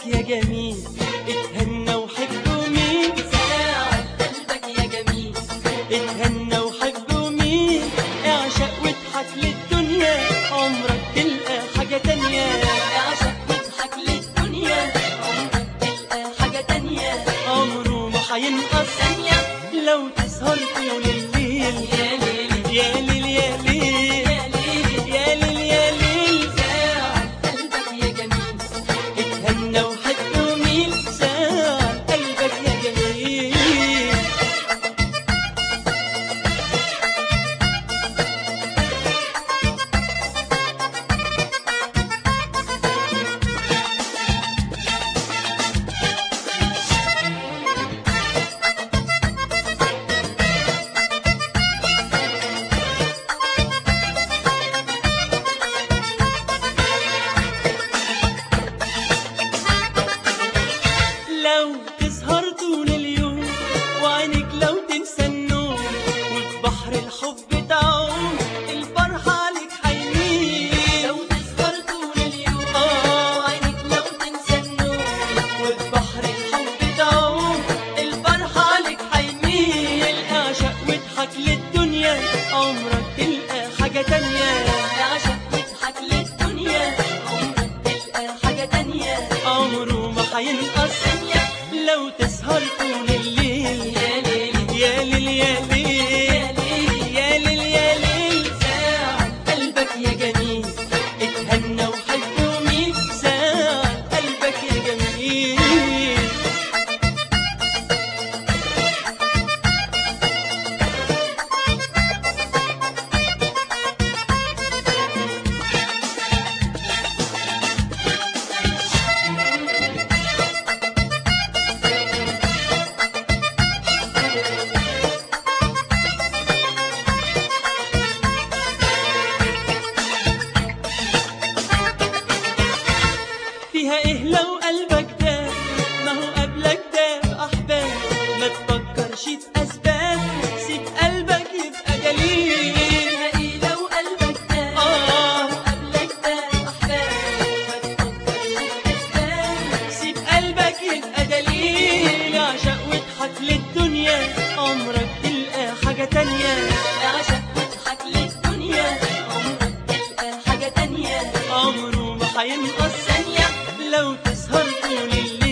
يا جميل اتهنى وحب مين ساعد قلبك يا جميل اتهنى وحب مين اعشق واضحك للدنيا عمرك تلقى حاجة تانية اعشق واضحك للدنيا عمرك تلقى حاجة تانية عمره ما هينقص ثانية لو تسهر طول الليل يا ليل يا ليل يا ليل يا ليل يا ليل يا ليل ساعد قلبك يا جميل اتهنى وحب مين ساعة قلبك يا جميل لو تسهر طول اليوم وعينك لو تنسى النوم وفي بحر الحب تعوم الفرحة عليك حيمين لو تسهر طول اليوم آه. وعينك لو تنسى النوم وفي بحر الحب تعوم الفرحة عليك حيمين اعشق واضحك للدنيا عمرك تلقى حاجة تانية اعشق واضحك للدنيا عمرك تلقى حاجة تانية عمره ما هينقص ثانية لو تسهر طول الليل يا ليل يا ليل يا ليل يا ليل يا ليل يا ليل ساعد قلبك يا جميل اتهنى وحب مين ساعة قلبك يا جميل فيها ايه لو قلبك ده ما هو قبلك ده احباب ما تفكرش في اسباب سيب قلبك يبقى جليل فيها ايه لو قلبك ده آه. قبلك ده احباب ما تفكرش في اسباب سيب قلبك يبقى دليل عشق واضحك للدنيا عمرك تلقى حاجة تانية اعشق واضحك للدنيا عمرك تلقى حاجة تانية عمره ما هينقص ثانية لو تسهر طول الليل